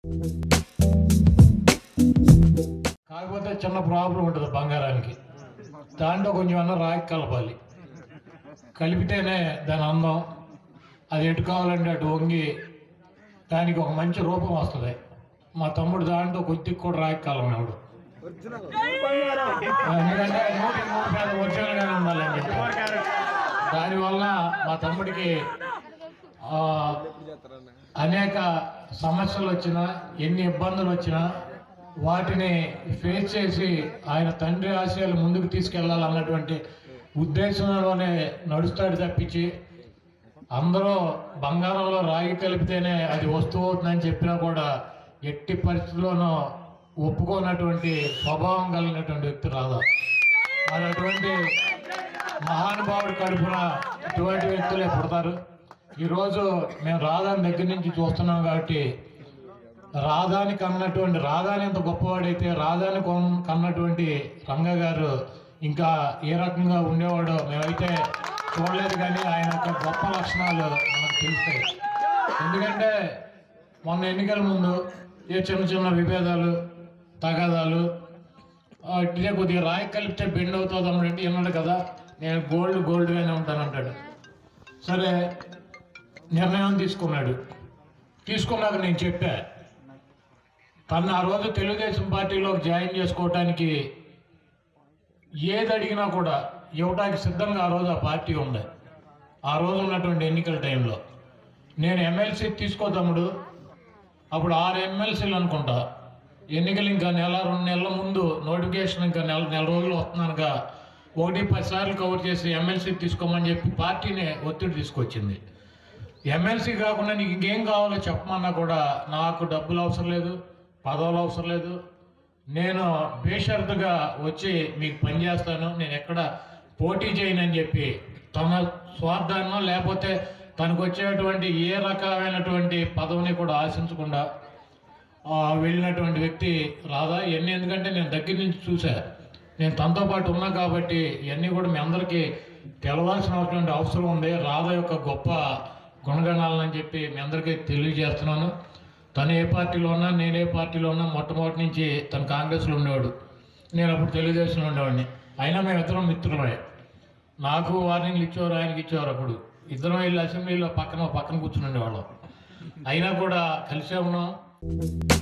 కాకపోతే చిన్న ప్రాబ్లం ఉంటుంది బంగారానికి దాంట్లో కొంచెం అన్న రాగి కలపాలి కలిపితేనే దాని అందం అది ఎటు కావాలంటే అటు వంగి దానికి ఒక మంచి రూపం వస్తుంది మా తమ్ముడు దాంట్లో కొద్దిగా కూడా రాగి కలమన్నాడు ఎందుకంటే నూటి నూరు శాతం ఒరిజినల్గానే ఉండాలని చెప్పి దానివల్ల మా తమ్ముడికి ఆ, అనేక సమస్యలు వచ్చినా ఎన్ని ఇబ్బందులు వచ్చినా వాటిని ఫేస్ చేసి ఆయన తండ్రి ఆశయాలు ముందుకు తీసుకెళ్లాలన్నటువంటి ఉద్దేశంలోనే నడుస్తాడు తప్పించి అందరూ బంగారంలో రాగి కలిపితేనే అది వస్తువు అవుతుందని చెప్పినా కూడా ఎట్టి పరిస్థితుల్లోనూ ఒప్పుకోనటువంటి స్వభావం కలిగినటువంటి వ్యక్తి రాదా మరి అటువంటి మహానుభావుడి కడుపున ఇటువంటి వ్యక్తులే పుడతారు ఈరోజు మేము రాధాని దగ్గర నుంచి చూస్తున్నాం కాబట్టి రాధాని కన్నటువంటి రాధాని ఎంత గొప్పవాడైతే రాధాని కొన్- కన్నటువంటి రంగ గారు ఇంకా ఏ రకంగా ఉండేవాడో మేమైతే చూడలేదు కానీ ఆయన యొక్క గొప్ప లక్షణాలు మనకు తెలుస్తాయి ఎందుకంటే మొన్న ఎన్నికల ముందు ఏ చిన్న చిన్న విభేదాలు తగాదాలు ఆ, ఇట్లే కొద్దిగా రాయి కలిపితే బెండ్ అవుతుంది అన్నట్టు విన్నాడు కదా నేను గోల్డ్ గోల్డ్గానే ఉంటానంటాడు సరే నిర్ణయం తీసుకున్నాడు తీసుకున్నాక నేను చెప్పా తను ఆ రోజు తెలుగుదేశం పార్టీలో జాయిన్ చేసుకోవటానికి ఏది అడిగినా కూడా ఇవ్వటానికి సిద్ధంగా ఆ రోజు ఆ పార్టీ ఉంది ఆ రోజు ఉన్నటువంటి ఎన్నికల టైంలో నేను ఎమ్మెల్సీ తీసుకో తమ్ముడు అప్పుడు ఆరు ఎమ్మెల్సీలు అనుకుంటా ఎన్నికలు ఇంకా నెల రెండు నెలల ముందు నోటిఫికేషన్ ఇంకా నెల నెల రోజులు వస్తున్నానుగా ఒకటి పది సార్లు కవర్ చేసి ఎమ్మెల్సీ తీసుకోమని చెప్పి పార్టీని ఒత్తిడి తీసుకొచ్చింది ఎమ్మెల్సీ కాకుండా నీకు ఇంకేం కావాలో చెప్పమన్నా కూడా నాకు డబ్బులు అవసరం లేదు పదవులు అవసరం లేదు నేను బేషరతుగా వచ్చి మీకు పనిచేస్తాను నేను ఎక్కడ పోటీ చేయనని చెప్పి తన స్వార్థాన్నో లేకపోతే తనకు వచ్చేటువంటి ఏ రకమైనటువంటి పదవిని కూడా ఆశించకుండా ఆ, వెళ్ళినటువంటి వ్యక్తి రాదా ఇవన్నీ ఎందుకంటే నేను దగ్గర నుంచి చూసా నేను తనతో పాటు ఉన్నా కాబట్టి ఇవన్నీ కూడా మీ అందరికీ తెలవాల్సినటువంటి అవసరం ఉంది రాధా యొక్క గొప్ప గుణగణాలని చెప్పి మీ అందరికీ తెలియజేస్తున్నాను తను ఏ పార్టీలో ఉన్నా నేను ఏ పార్టీలో ఉన్నా మొట్టమొదటి నుంచి తను కాంగ్రెస్లో ఉండేవాడు నేను అప్పుడు తెలుగుదేశంలో ఉండేవాడిని అయినా మేము ఇద్దరం మిత్రులమే నాకు వార్నింగ్లు ఇచ్చేవారు ఆయనకి ఇచ్చేవారు అప్పుడు ఇద్దరం వెళ్ళి అసెంబ్లీలో పక్కన పక్కన కూర్చుని ఉండేవాళ్ళం అయినా కూడా కలిసే ఉన్నాం